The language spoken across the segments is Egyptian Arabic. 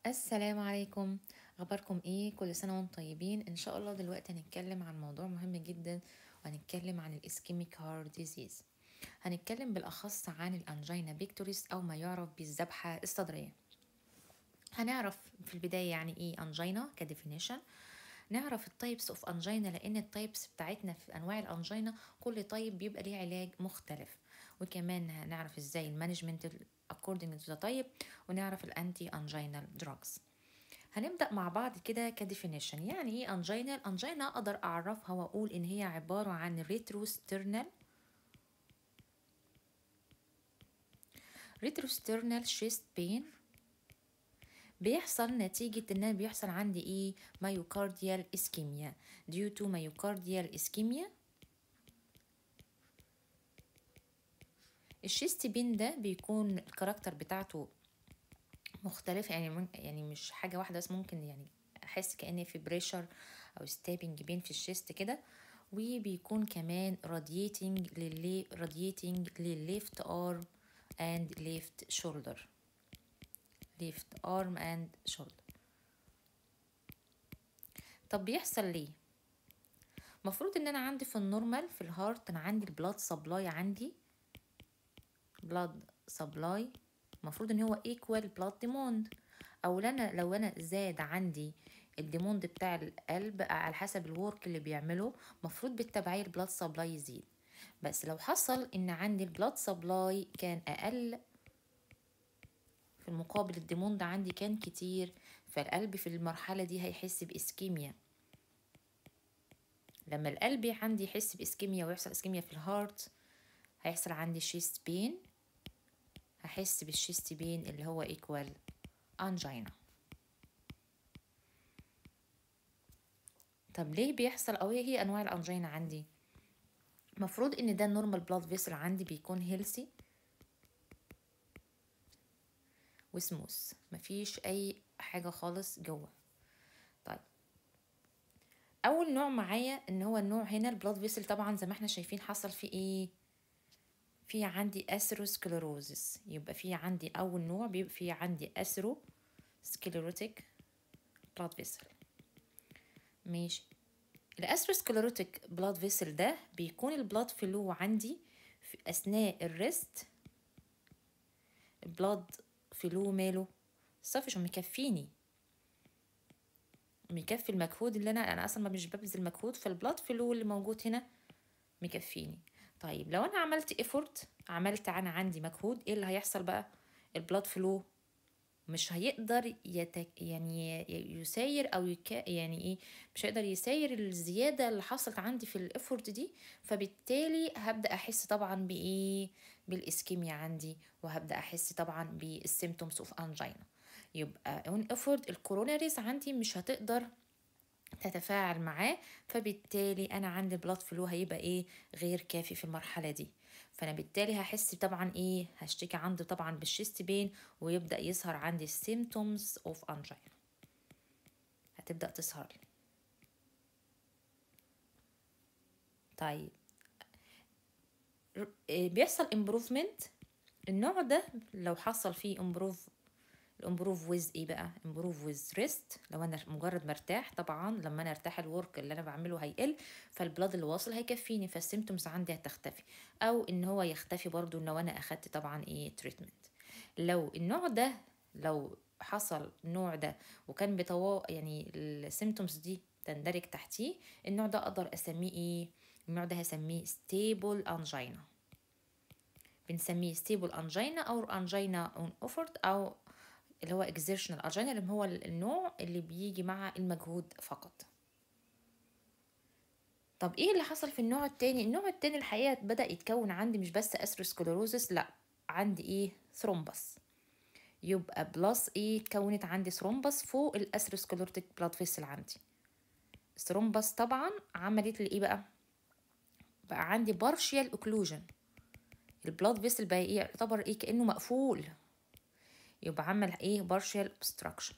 السلام عليكم اخباركم ايه كل سنه وانتم طيبين ان شاء الله دلوقتي هنتكلم عن موضوع مهم جدا وهنتكلم عن الاسكيميك هارت ديزيز هنتكلم بالاخص عن الانجينا بيكتوريس او ما يعرف بالذبحه الصدريه هنعرف في البدايه يعني ايه انجينا كديفينيشن نعرف التايبس اوف انجينا لان التايبس بتاعتنا في انواع الانجينا كل طيب بيبقى ليه علاج مختلف وكمان هنعرف ازاي المانجمنت according to the type ونعرف الانتي انجينال دراجز هنبدا مع بعض كده كديفينيشن يعني ايه انجينا الانجينا اقدر اعرفها واقول ان هي عباره عن ريتروسترنال ريتروسترنال شيست بين بيحصل نتيجة ان بيحصل عندي ايه مايوكارديال اسكيميا due to مايوكارديال اسكيميا الشيست بين ده بيكون الكاركتر بتاعته مختلف يعني من يعني مش حاجة واحدة بس ممكن يعني أحس كأني في بريشر أو ستابنج بين في الشيست كده وبيكون كمان radiating للي radiating للليفت arm and left shoulder left arm and shoulder طب بيحصل ليه المفروض ان انا عندي في النورمال في الهارت انا عندي البلاد سبلاي عندي بلاد سبلاي المفروض ان هو ايكوال بلاد ديموند او انا لو انا زاد عندي الديموند بتاع القلب على حسب الورك اللي بيعمله مفروض بالتبعية البلاد سبلاي يزيد بس لو حصل ان عندي البلاد سبلاي كان اقل في المقابل الديموند عندي كان كتير فالقلب في المرحلة دي هيحس بإسكيميا لما القلب عندي يحس بإسكيميا ويحصل إسكيميا في الهارت هيحصل عندي شيست بين هحس بالشيست بين اللي هو ايكوال انجينا طب ليه بيحصل او ايه هي انواع الانجينا عندي المفروض ان ده النورمال بلاد فيسل عندي بيكون هيلسي وسموث مفيش اي حاجه خالص جوه طيب اول نوع معايا ان هو النوع هنا البلاد فيسل طبعا زي ما احنا شايفين حصل فيه ايه في عندي اثيروسكليروزس يبقى في عندي اول نوع بيبقى في عندي اثيرو سكليروتيك بلاد فيسل ماشي الاثيروسكليروتيك بلاد فيسل ده بيكون البلاد فلو عندي في اثناء الريست البلاد فلو ماله صافي شو مكفيني مكفي المجهود اللي انا انا اصلا مش ببذل مجهود فالبلاد فلو اللي موجود هنا مكفيني طيب لو انا عملت ايفورت عملت انا عندي مجهود ايه اللي هيحصل بقى البلاد فلو مش هيقدر يتك يعني يساير او يك يعني ايه مش هيقدر يساير الزياده اللي حصلت عندي في الايفورت دي فبالتالي هبدا احس طبعا بايه بالاسكيميا عندي وهبدا احس طبعا بالسيمتومز اوف انجينا يبقى اون ايفورت الكوروناريز عندي مش هتقدر تتفاعل معاه فبالتالي انا عندي بلاد فلو هيبقى ايه غير كافي في المرحله دي فانا بالتالي هحس طبعا ايه هشتكي عندي طبعا بالشيست بين ويبدا يظهر عندي السيمتومز اوف انجينا هتبدا تظهر لي طيب بيحصل امبروفمنت النوع ده لو حصل فيه امبروف الامبروف ويز ايه بقى امبروف ويز ريست لو انا مجرد مرتاح طبعا لما انا ارتاح الورك اللي انا بعمله هيقل فالبلاد اللي واصل هيكفيني فالسيمتومز عندي هتختفي او ان هو يختفي برضو لو انا اخدت طبعا ايه تريتمنت لو النوع ده لو حصل النوع ده وكان بتوا يعني السيمتومز دي تندرج تحتيه النوع ده اقدر اسميه ايه النوع ده هسميه ستيبل انجينا بنسميه ستيبل انجينا او انجينا اون اوفورد او اللي هو exertional angina اللي هو النوع اللي بيجي مع المجهود فقط طب ايه اللي حصل في النوع التاني النوع التاني الحقيقه بدا يتكون عندي مش بس اثيروسكليروزس لا عندي ايه ثرومبس يبقى بلس ايه اتكونت عندي ثرومبس فوق الاثيروسكليروتيك بلاد فيسل عندي الثرومبس طبعا عملت لي ايه بقى بقى عندي بارشيال اوكلوجن البلاد فيسل بقى ايه يعتبر ايه كانه مقفول يبقى عمل ايه partial obstruction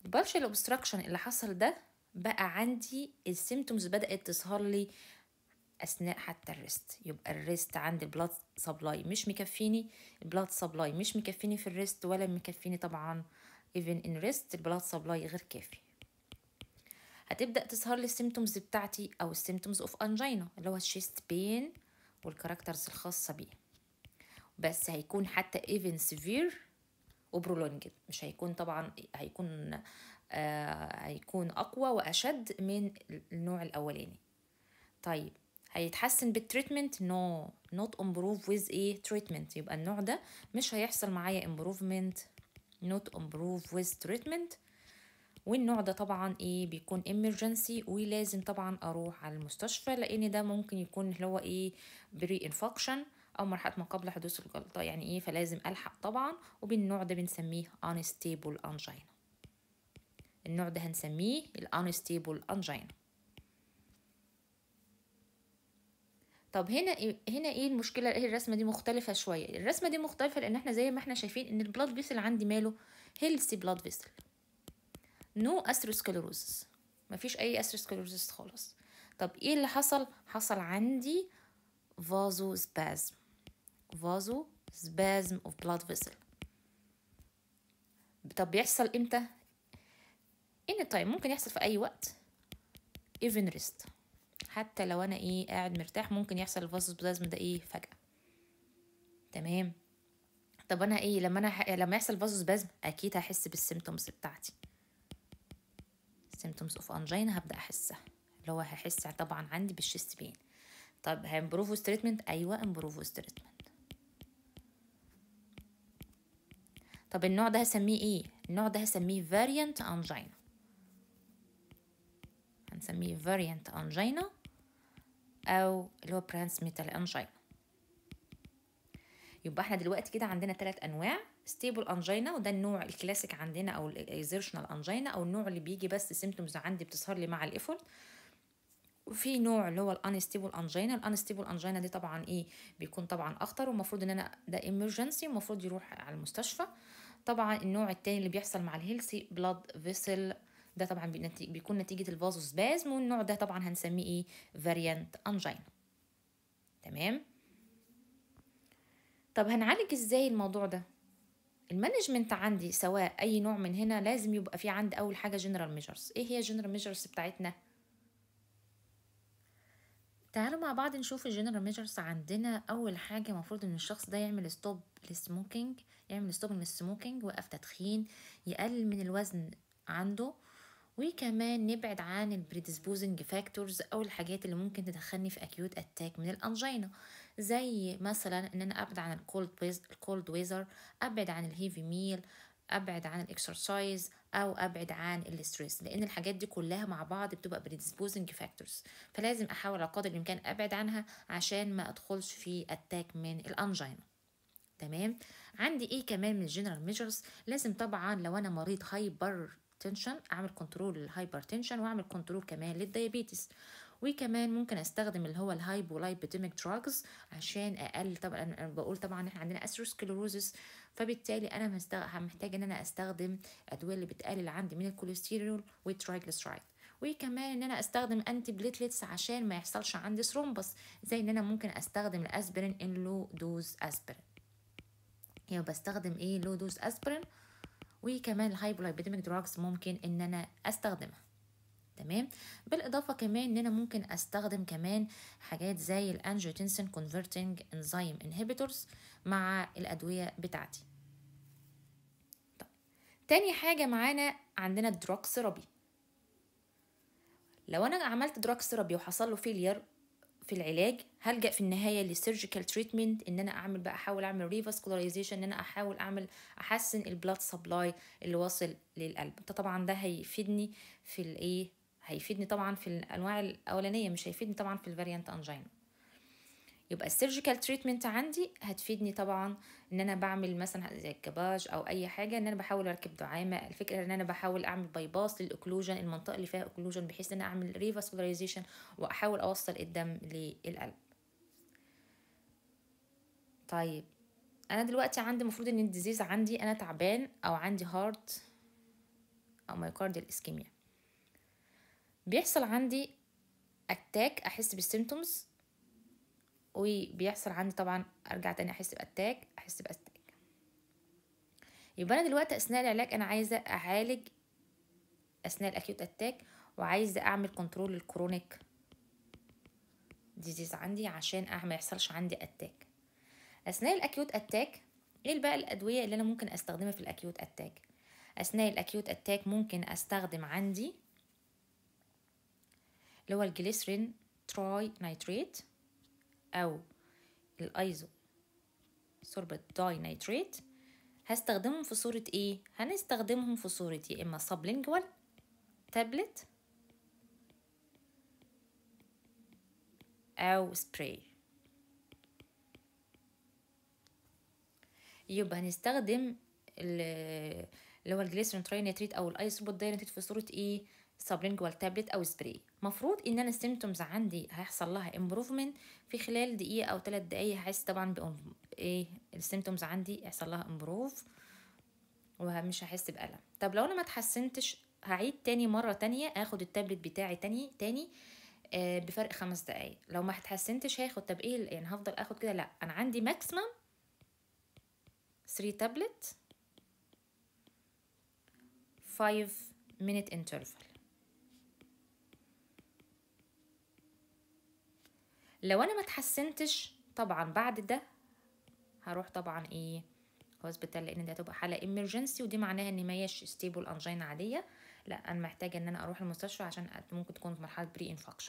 البارشال obstruction اللي حصل ده بقى عندي السيمتومز بدأت تظهر لي اثناء حتى الريست يبقى الريست عندي البلاد سبلاي مش مكفيني البلاد سبلاي مش مكفيني في الريست ولا مكفيني طبعا even in rest البلاد سبلاي غير كافي هتبدا تظهر لي السيمتومز بتاعتي او السيمتومز اوف انجينا اللي هو الشيست بين والكاركترز الخاصه بيه بس هيكون حتى even severe وبرولونجد مش هيكون طبعا هيكون آه هيكون اقوى واشد من النوع الاولاني طيب هيتحسن بالتريتمنت نو نوت امبروف ويز ايه تريتمنت يبقى النوع ده مش هيحصل معايا امبروفمنت نوت امبروف ويز تريتمنت والنوع ده طبعا ايه بيكون emergency ولازم طبعا اروح على المستشفى لان ده ممكن يكون اللي هو ايه بري انفكشن او مرحله ما قبل حدوث الجلطه يعني ايه فلازم الحق طبعا وبالنوع ده بنسميه unstable angina النوع ده هنسميه ال unstable angina طب هنا إيه هنا ايه المشكله ايه الرسمه دي مختلفه شويه الرسمه دي مختلفه لان احنا زي ما احنا شايفين ان البلاد فيسل عندي ماله هيلثي بلاد فيسل نو اثيروسكليروزس مفيش اي اثيروسكليروزس خالص طب ايه اللي حصل حصل عندي فازو سبازم فازو سبازم اوف بلاد فيسل طب بيحصل امتى ان تايم ممكن يحصل في اي وقت even rest حتى لو انا ايه قاعد مرتاح ممكن يحصل الفازو سبازم ده ايه فجأة تمام طب انا ايه لما انا ح... لما يحصل فازو سبازم اكيد هحس بالسيمتومز بتاعتي symptoms of angina هبدأ أحسها اللي هو هحس طبعا عندي بالشيست بين طب هامبروفوس تريتمنت أيوة امبروفوس تريتمنت طب النوع ده هسميه ايه النوع ده هسميه variant angina هنسميه variant angina أو اللي هو transmittal angina يبقى احنا دلوقتي كده عندنا ثلاث انواع ستيبل انجينا وده النوع الكلاسيك عندنا او الاكزيرشنال انجينا او النوع اللي بيجي بس سيمتومز عندي بتظهر لي مع الايفورت وفي نوع اللي هو الانستيبل انجينا الانستيبل انجينا دي طبعا ايه بيكون طبعا اخطر والمفروض ان انا ده ايمرجنسي المفروض يروح على المستشفى طبعا النوع التاني اللي بيحصل مع الهيلثي بلاد فيسل ده طبعا بيكون نتيجة الفازوسبازم والنوع ده طبعا هنسميه ايه فاريانت انجينا تمام طب هنعالج ازاي الموضوع ده المانجمنت عندي سواء اي نوع من هنا لازم يبقى في عندي اول حاجه جنرال ميجرز ايه هي جنرال ميجرز بتاعتنا تعالوا مع بعض نشوف الجنرال ميجرز عندنا اول حاجه المفروض ان الشخص ده يعمل ستوب للسموكينج يعمل ستوب من السموكينج وقف تدخين يقلل من الوزن عنده وكمان نبعد عن البريدسبوزنج فاكتورز او الحاجات اللي ممكن تدخلني في اكيوت اتاك من الانجينا زي مثلا ان انا ابعد عن الكولد الكولد ويزر ابعد عن الهيفي ميل ابعد عن الاكسرسايز او ابعد عن الاستريس لان الحاجات دي كلها مع بعض بتبقى بريدسبوزنج فاكتورز فلازم احاول على قدر الامكان ابعد عنها عشان ما ادخلش في اتاك من الانجينا تمام عندي ايه كمان من الجنرال ميجرز لازم طبعا لو انا مريض هايبر تنشن اعمل كنترول للهايبر تنشن واعمل كنترول كمان للديابيتس وكمان ممكن استخدم اللي هو الهايبولايبيديميك دراجز عشان اقل طبعا انا بقول طبعا احنا عندنا اثيروسكليروزس فبالتالي انا محتاج ان انا استخدم ادويه اللي بتقلل عندي من الكوليسترول والترايجليسرايد وكمان ان انا استخدم انتي بليتلتس عشان ما يحصلش عندي ثرومبس زي ان انا ممكن استخدم الاسبرين ان لو دوز اسبرين يبقى بستخدم ايه لو دوز اسبرين وكمان الهايبولايبيديميك دراجز ممكن ان انا استخدمها تمام بالاضافه كمان ان انا ممكن استخدم كمان حاجات زي الانجيوتنسين كونفرتنج انزيم انهبيتورز مع الادويه بتاعتي طيب. تاني حاجه معانا عندنا الدراج ثيرابي لو انا عملت دراج ثيرابي وحصل له فيلير في العلاج هلجا في النهايه للسيرجيكال تريتمنت ان انا اعمل بقى احاول اعمل ريفاسكولاريزيشن ان انا احاول اعمل احسن البلاد سبلاي اللي واصل للقلب ده طبعا ده هيفيدني في الايه هيفيدني طبعا في الانواع الاولانيه مش هيفيدني طبعا في الفاريانت انجينا يبقى السيرجيكال تريتمنت عندي هتفيدني طبعا ان انا بعمل مثلا زي الكباج او اي حاجه ان انا بحاول اركب دعامه الفكره ان انا بحاول اعمل باي باس للاوكلوجن المنطقه اللي فيها اوكلوجن بحيث ان انا اعمل ريفاسكولاريزيشن واحاول اوصل الدم للقلب طيب انا دلوقتي عندي المفروض ان الديزيز عندي انا تعبان او عندي هارت او مايكارديال اسكيميا بيحصل عندي اتاك احس بالسيمتومز وبيحصل عندي طبعا ارجع تاني احس باتاك احس باتاك يبقى انا دلوقتي اثناء العلاج انا عايزه اعالج اثناء الاكيوت اتاك وعايزه اعمل كنترول للكرونيك ديزيز عندي عشان ما يحصلش عندي اتاك اثناء الاكيوت اتاك ايه بقى الادويه اللي انا ممكن استخدمها في الاكيوت اتاك اثناء الاكيوت اتاك ممكن استخدم عندي اللي هو الجليسرين تراي نيتريت او الايزو سوربت داي نيتريت هستخدمهم في صورة ايه؟ هنستخدمهم في صورة يا اما سبلينجوال تابلت او سبراي يبقى هنستخدم اللي هو الجليسرين تراينيتريت او الايسوبوت داينيتريت في صورة ايه؟ سبلينجوال تابلت او سبراي مفروض ان انا السيمتومز عندي هيحصل لها امبروفمنت في خلال دقيقه او ثلاث دقايق هحس طبعا ب ايه السيمتومز عندي يحصل لها امبروف ومش هحس بالم طب لو انا ما اتحسنتش هعيد تاني مره تانية اخد التابلت بتاعي تاني تاني آه بفرق خمس دقايق لو ما اتحسنتش هاخد طب ايه يعني هفضل اخد كده لا انا عندي ماكسيمم 3 تابلت 5 minute interval لو انا ما اتحسنتش طبعا بعد ده هروح طبعا ايه هوسبيتال لان دي هتبقى حاله امرجنسي ودي معناها ان ما هيش ستيبل انجينا عاديه لا انا محتاجه ان انا اروح المستشفى عشان ممكن تكون في مرحله بري انفكشن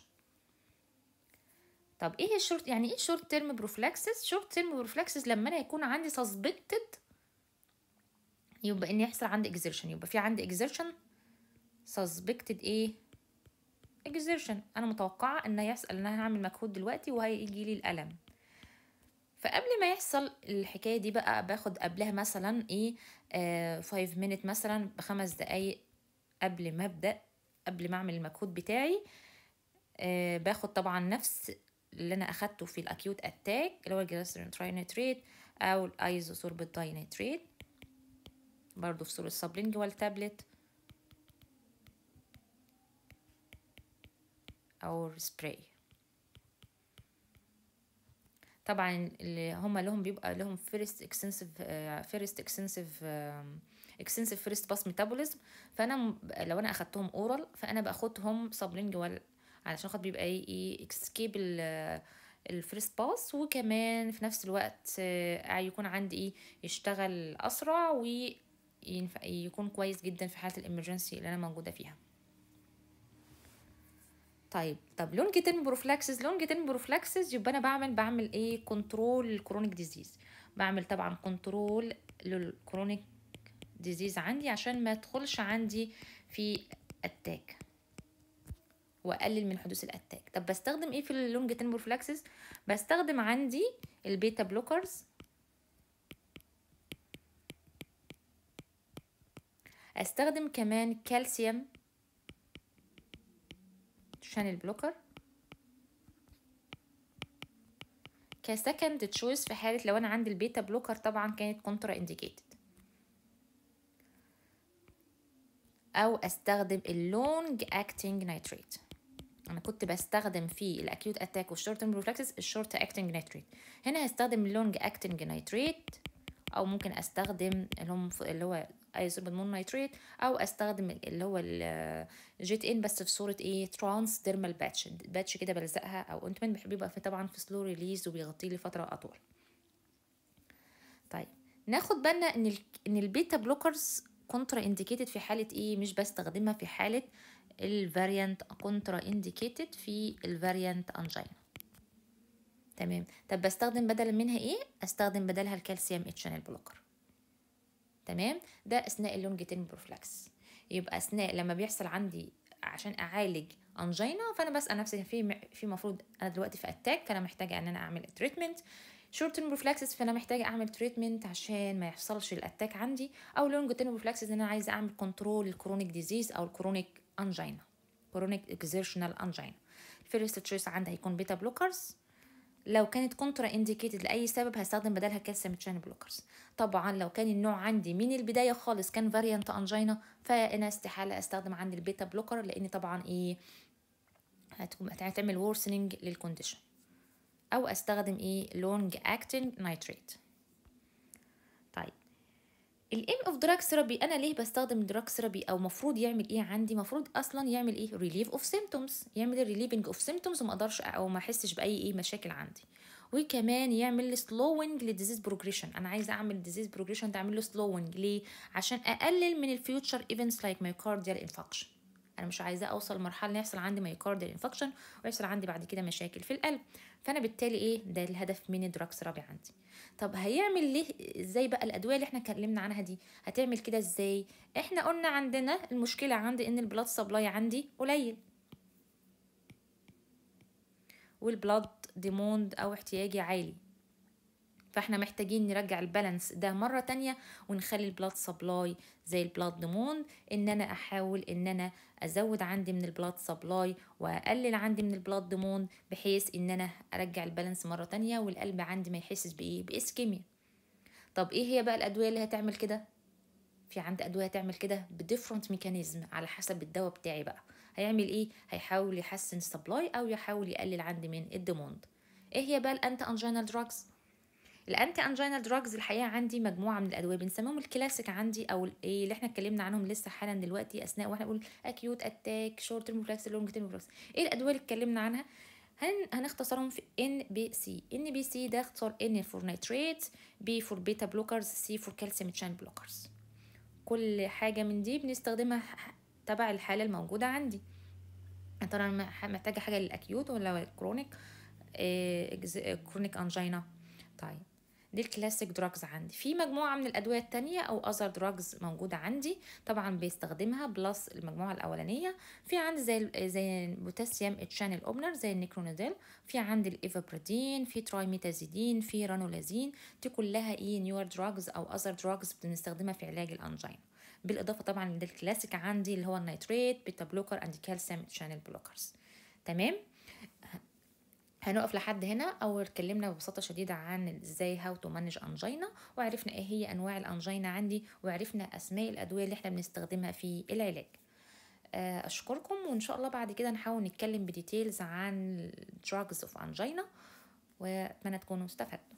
طب ايه الشورت يعني ايه شورت تيرم بروفلاكسس شورت تيرم بروفلاكسس لما انا يكون عندي سسبكتد يبقى ان يحصل عندي اكزيرشن يبقى في عندي اكزيرشن سسبكتد ايه اكزيرشن انا متوقعه ان يحصل ان انا هعمل مجهود دلوقتي وهيجي لي الالم فقبل ما يحصل الحكايه دي بقى باخد قبلها مثلا ايه 5 آه مينت مثلا بخمس دقايق قبل ما ابدا قبل ما اعمل المجهود بتاعي آه باخد طبعا نفس اللي انا اخدته في الاكيوت اتاك اللي هو الجليسرين تراينيتريت او الايزو سوربت داينيتريت برضو في صورة سبلينجوال تابلت او سبراي طبعا اللي هم لهم بيبقى لهم فيرست اكستنسيف فيرست اكستنسيف اكستنسيف فيرست باس ميتابوليزم فانا لو انا اخدتهم اورال فانا باخدهم سبلينجوال علشان خاطر بيبقى ايه اكسكيب الفيرست باس وكمان في نفس الوقت يكون عندي ايه يشتغل اسرع ويكون كويس جدا في حاله الامرجنسي اللي انا موجوده فيها طيب طب لونج تيرم بروفلاكسس لونج تيرم بروفلاكسس يبقى انا بعمل بعمل ايه كنترول للكرونيك ديزيز بعمل طبعا كنترول للكرونيك ديزيز عندي عشان ما يدخلش عندي في اتاك واقلل من حدوث الاتاك طب بستخدم ايه في اللونج تيرم بروفلاكسس بستخدم عندي البيتا بلوكرز استخدم كمان كالسيوم شانل بلوكر كسكند تشويس في حالة لو أنا عندي البيتا بلوكر طبعا كانت كونترا انديكيتد أو أستخدم اللونج أكتنج نيتريت أنا كنت بستخدم في الأكيوت أتاك والشورت تيرم بروفلاكسس الشورت أكتنج نيتريت هنا هستخدم اللونج أكتنج نيتريت أو ممكن أستخدم اللي هو ايزوبين مون نيتريت او استخدم اللي هو الجيت ان بس في صوره ايه ترانس ديرمال باتش باتش كده بلزقها او انتمنت بيبقى في طبعا في سلو ريليز وبيغطي لي فتره اطول طيب ناخد بالنا ان ال ان البيتا بلوكرز كونترا انديكيتد في حاله ايه مش بستخدمها في حاله الفاريانت كونترا انديكيتد في الفاريانت انجينا تمام طب بستخدم بدلا منها ايه استخدم بدلها الكالسيوم اتشانل بلوكر تمام ده اثناء اللونج تيرم بروفلاكس يبقى اثناء لما بيحصل عندي عشان اعالج انجينا فانا بسال نفسي في في المفروض انا دلوقتي في اتاك فانا محتاجه ان انا اعمل تريتمنت شورت تيرم بروفلاكسس فانا محتاجه اعمل تريتمنت عشان ما يحصلش الاتاك عندي او لونج تيرم بروفلاكسس ان انا عايزه اعمل كنترول الكرونيك ديزيز او الكرونيك انجينا كرونيك اكزيرشنال انجينا الفيرست تشويس عندي هيكون بيتا بلوكرز لو كانت كونترا انديكيتد لاي سبب هستخدم بدلها كالسيوم تشانل بلوكرز طبعا لو كان النوع عندي من البدايه خالص كان فاريانت انجينا فانا استحاله استخدم عندي البيتا بلوكر لان طبعا ايه هتكون هتعمل وورسننج للكونديشن او استخدم ايه لونج اكتنج نايتريت طيب الايم اوف دراج ثيرابي انا ليه بستخدم دراج ثيرابي او مفروض يعمل ايه عندي مفروض اصلا يعمل ايه ريليف اوف سيمتومز يعمل ريليفنج اوف سيمتومز وما اقدرش او ما احسش باي ايه مشاكل عندي وكمان يعمل لي سلوينج للديزيز بروجريشن انا عايزه اعمل ديزيز بروجريشن تعمل له سلوينج ليه عشان اقلل من الفيوتشر ايفنتس لايك مايوكارديال انفكشن انا مش عايزاه اوصل لمرحله ان يحصل عندي مايوكارديال انفكشن ويحصل عندي بعد كده مشاكل في القلب فانا بالتالي ايه ده الهدف من الدراج ثيرابي عندي طب هيعمل ليه ازاي بقى الادويه اللي احنا اتكلمنا عنها دي هتعمل كده ازاي احنا قلنا عندنا المشكله عندي ان البلاد سبلاي عندي قليل والبلاد ديموند او احتياجي عالي فاحنا محتاجين نرجع البالانس ده مرة تانية ونخلي البلاد سبلاي زي البلاد ديموند ان انا احاول ان انا ازود عندي من البلاد سبلاي واقلل عندي من البلاد ديموند بحيث ان انا ارجع البالانس مرة تانية والقلب عندي ما يحسش بايه باسكيميا طب ايه هي بقى الادوية اللي هتعمل كده في عندي ادوية تعمل كده بديفرنت ميكانيزم على حسب الدواء بتاعي بقى هيعمل ايه هيحاول يحسن السبلاي او يحاول يقلل عندي من الديموند ايه هي بقى الانتي انجينال دراجز الانتي انجينال دراجز الحقيقه عندي مجموعه من الادويه بنسميهم الكلاسيك عندي او ايه اللي احنا اتكلمنا عنهم لسه حالا دلوقتي اثناء واحنا بنقول اكيوت اتاك شورت تيرموفلاكس لونج تيرموفلاكس ايه الادويه اللي اتكلمنا عنها هن هنختصرهم في ان بي سي ان بي سي ده اختصار ان فور نيتريت بي فور بيتا بلوكرز سي فور كالسيوم تشان بلوكرز كل حاجه من دي بنستخدمها تبع الحاله الموجوده عندي ترى انا محتاجه حاجه للاكيوت ولا الكرونيك إيه كرونيك انجينا طيب دي الكلاسيك دراجز عندي في مجموعة من الأدوية التانية أو أذر دراجز موجودة عندي طبعا بيستخدمها بلس المجموعة الأولانية في عندي زي زي البوتاسيوم تشانل أوبنر زي النيكرونيديل في عندي الإيفابريدين في ترايميتازيدين في رانولازين دي كلها إيه نيور دراجز أو أذر دراجز بنستخدمها في علاج الأنجينا بالإضافة طبعا للكلاسيك عندي اللي هو النيتريت بيتا بلوكر أند كالسيوم تشانل بلوكرز تمام هنقف لحد هنا او اتكلمنا ببساطه شديده عن ازاي هاو تو مانج انجينا وعرفنا ايه هي انواع الانجينا عندي وعرفنا اسماء الادويه اللي احنا بنستخدمها في العلاج اشكركم وان شاء الله بعد كده نحاول نتكلم بديتيلز عن drugs اوف انجينا واتمنى تكونوا استفدتوا